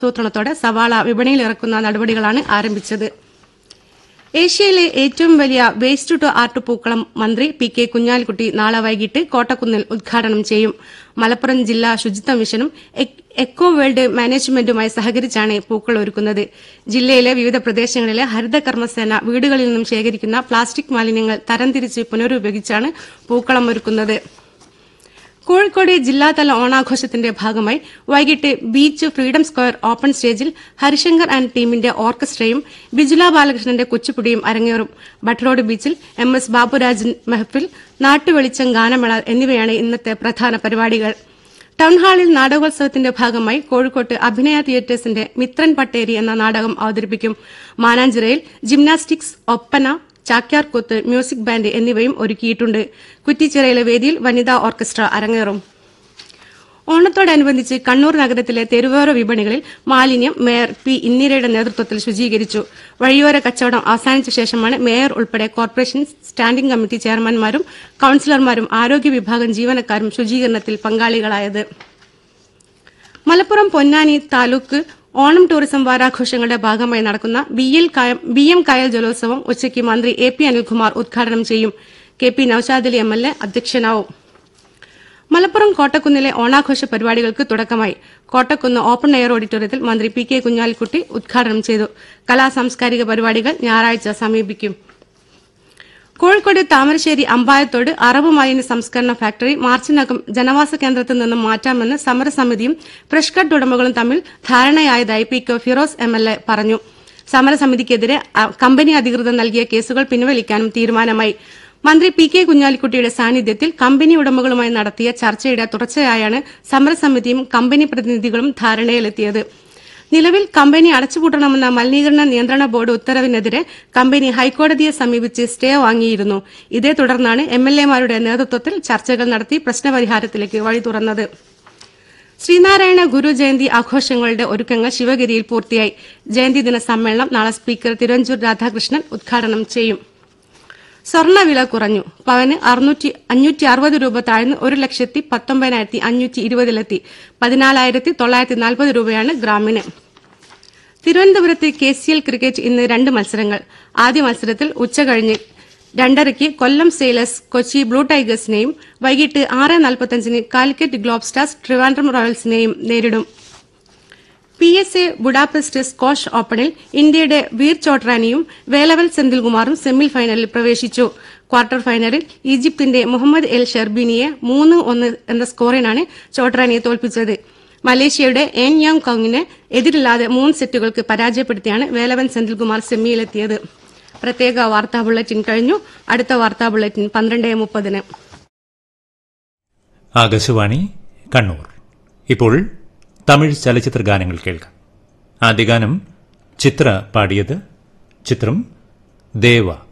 ആസൂത്രണത്തോടെ സവാള വിപണിയിൽ ഇറക്കുന്ന നടപടികളാണ് ആരംഭിച്ചത് ഏഷ്യയിലെ ഏറ്റവും വലിയ വേസ്റ്റ് ടു ആർട്ട് പൂക്കളം മന്ത്രി പി കെ കുഞ്ഞാലിക്കുട്ടി നാളെ വൈകിട്ട് കോട്ടക്കുന്നിൽ ഉദ്ഘാടനം ചെയ്യും മലപ്പുറം ജില്ലാ ശുചിത്വ മിഷനും എക്- എക്കോ വേൾഡ് മാനേജ്മെന്റുമായി സഹകരിച്ചാണ് പൂക്കൾ ഒരുക്കുന്നത് ജില്ലയിലെ വിവിധ പ്രദേശങ്ങളിലെ ഹരിത കർമ്മസേന വീടുകളിൽ നിന്നും ശേഖരിക്കുന്ന പ്ലാസ്റ്റിക് മാലിന്യങ്ങൾ തരംതിരിച്ച് പുനരുപയോഗിച്ചാണ് പൂക്കളം ഒരുക്കുന്നത് കോഴിക്കോട് ജില്ലാതല ഓണാഘോഷത്തിന്റെ ഭാഗമായി വൈകിട്ട് ബീച്ച് ഫ്രീഡം സ്ക്വയർ ഓപ്പൺ സ്റ്റേജിൽ ഹരിശങ്കർ ആൻഡ് ടീമിന്റെ ഓർക്കസ്ട്രയും ബിജുല ബാലകൃഷ്ണന്റെ കുച്ചിപ്പുടിയും അരങ്ങേറും ബട്ട്റോഡ് ബീച്ചിൽ എം എസ് ബാബുരാജൻ മെഹഫിൽ നാട്ടുവെളിച്ചം ഗാനമേള എന്നിവയാണ് ഇന്നത്തെ പ്രധാന പരിപാടികൾ ടൌൺഹാളിൽ നാടകോത്സവത്തിന്റെ ഭാഗമായി കോഴിക്കോട്ട് അഭിനയ തിയേറ്റേഴ്സിന്റെ മിത്രൻ പട്ടേരി എന്ന നാടകം അവതരിപ്പിക്കും മാനാഞ്ചിറയിൽ gymnastics Oppana Chakyar Koothu music band എന്നിവയും ഒരുക്കിയിട്ടുണ്ട് കുറ്റിച്ചിറയിലെ വേദിയിൽ വനിതാ ഓർക്കസ്ട്ര അരങ്ങേറും ഓണത്തോടനുബന്ധിച്ച് കണ്ണൂർ നഗരത്തിലെ തെരുവോര വിപണികളിൽ മാലിന്യം മേയർ പി ഇന്ദിരയുടെ നേതൃത്വത്തിൽ ശുചീകരിച്ചു വഴിയോര കച്ചവടം അവസാനിച്ച ശേഷമാണ് മേയർ ഉൾപ്പെടെ കോർപ്പറേഷൻ സ്റ്റാൻഡിംഗ് കമ്മിറ്റി ചെയർമാൻമാരും കൌൺസിലർമാരും ആരോഗ്യ വിഭാഗം ജീവനക്കാരും ശുചീകരണത്തിൽ പങ്കാളികളായത് മലപ്പുറം പൊന്നാനി താലൂക്ക് ഓണം ടൂറിസം വാരാഘോഷങ്ങളുടെ ഭാഗമായി നടക്കുന്ന ബി എൽ കായം- ബി എം കായൽ ജലോത്സവം ഉച്ചയ്ക്ക് മന്ത്രി എ പി അനിൽകുമാർ ഉദ്ഘാടനം ചെയ്യും K P Noushad Ali M L A അധ്യക്ഷനാവും മലപ്പുറം കോട്ടക്കുന്നിലെ ഓണാഘോഷ പരിപാടികൾക്ക് തുടക്കമായി കോട്ടക്കുന്ന് ഓപ്പൺ എയർ ഓഡിറ്റോറിയത്തിൽ മന്ത്രി പി കെ കുഞ്ഞാലിക്കുട്ടി ഉദ്ഘാടനം ചെയ്തു കലാ സാംസ്കാരിക പരിപാടികൾ ഞായറാഴ്ച സമീപിക്കും കോഴിക്കോട് താമരശ്ശേരി അമ്പായത്തോട് അറബ് മാലിന്യ സംസ്കരണ ഫാക്ടറി മാർച്ചിനകം ജനവാസ കേന്ദ്രത്തിൽ നിന്നും മാറ്റാമെന്ന് സമരസമിതിയും ഫ്രഷ് കട്ട് ഉടമകളും തമ്മിൽ ധാരണയായതായി P K Firoz M L A പറഞ്ഞു സമരസമിതിക്കെതിരെ അ, കമ്പനി അധികൃതർ നൽകിയ കേസുകൾ പിൻവലിക്കാനും തീരുമാനമായി മന്ത്രി പി കെ കുഞ്ഞാലിക്കുട്ടിയുടെ സാന്നിധ്യത്തിൽ കമ്പനി ഉടമകളുമായി നടത്തിയ ചർച്ചയുടെ തുടർച്ചയായാണ് സമരസമിതിയും കമ്പനി പ്രതിനിധികളും ധാരണയിലെത്തിയത് നിലവിൽ കമ്പനി അടച്ചുപൂട്ടണമെന്ന മലിനീകരണ നിയന്ത്രണ ബോർഡ് ഉത്തരവിനെതിരെ കമ്പനി ഹൈക്കോടതിയെ സമീപിച്ച് സ്റ്റേ വാങ്ങിയിരുന്നു ഇതേ തുടർന്നാണ് എം എൽ എമാരുടെ നേതൃത്വത്തിൽ ചർച്ചകൾ നടത്തി പ്രശ്നപരിഹാരത്തിലേക്ക് വഴി തുറന്നത് ശ്രീനാരായണ ഗുരു ജയന്തി ആഘോഷങ്ങളുടെ ഒരുക്കങ്ങൾ ശിവഗിരിയിൽ പൂർത്തിയായി ജയന്തി ദിന സമ്മേളനം നാളെ സ്പീക്കർ തിരുവഞ്ചൂർ രാധാകൃഷ്ണൻ ഉദ്ഘാടനം ചെയ്യും സ്വർണ്ണവില കുറഞ്ഞു പവന് അറുന്നൂറ്റി അഞ്ഞൂറ്റി അറുപത് രൂപ താഴ്ന്ന് ഒരു ലക്ഷത്തി പത്തൊമ്പതിനായിരത്തി അഞ്ഞൂറ്റി ഇരുപതിലെത്തി പതിനാലായിരത്തി തൊള്ളായിരത്തി നാൽപ്പത് രൂപയാണ് ഗ്രാമിന് തിരുവനന്തപുരത്ത് കെ സി എൽ ക്രിക്കറ്റ് ഇന്ന് രണ്ട് മത്സരങ്ങൾ ആദ്യ മത്സരത്തിൽ ഉച്ചകഴിഞ്ഞ് രണ്ടരയ്ക്ക് കൊല്ലം സെയിലേഴ്സ് കൊച്ചി ബ്ലൂ ടൈഗേഴ്സിനെയും വൈകിട്ട് ആറ് നാൽപ്പത്തഞ്ചിന് കാലിക്കറ്റ് ഗ്ലോബ് സ്റ്റാർസ് ട്രിവാൻഡ്രം റോയൽസിനെയും നേരിടും P S A Budapest squash ഓപ്പണിൽ ഇന്ത്യയുടെ വീർ ചോട്രാനിയും വേലവൽ സെന്തിൽകുമാറും സെമി ഫൈനലിൽ പ്രവേശിച്ചു ക്വാർട്ടർ ഫൈനലിൽ ഈജിപ്തിന്റെ മുഹമ്മദ് എൽ ഷെർബിനിയെ മൂന്ന് ഒന്ന് എന്ന സ്കോറിനാണ് ചോട്രാനിയെ തോൽപ്പിച്ചത് മലേഷ്യയുടെ എൻ യോങ് കൌങ്ങിനെ എതിരില്ലാതെ മൂന്ന് സെറ്റുകൾക്ക് പരാജയപ്പെടുത്തിയാണ് വേലവൻ സെന്തിൽകുമാർ സെമിയിലെത്തിയത് പ്രത്യേക വാർത്താ ബുള്ളറ്റിൻ കഴിഞ്ഞു അടുത്ത വാർത്താ ബുള്ളറ്റിൻ പന്ത്രണ്ട് മുപ്പതിന് ആകാശവാണി കണ്ണൂർ ഇപ്പോൾ തമിഴ് ചലച്ചിത്ര ഗാനങ്ങൾ കേൾക്കാം ആദ്യ ഗാനം ചിത്ര പാടിയത് ചിത്രം ദേവ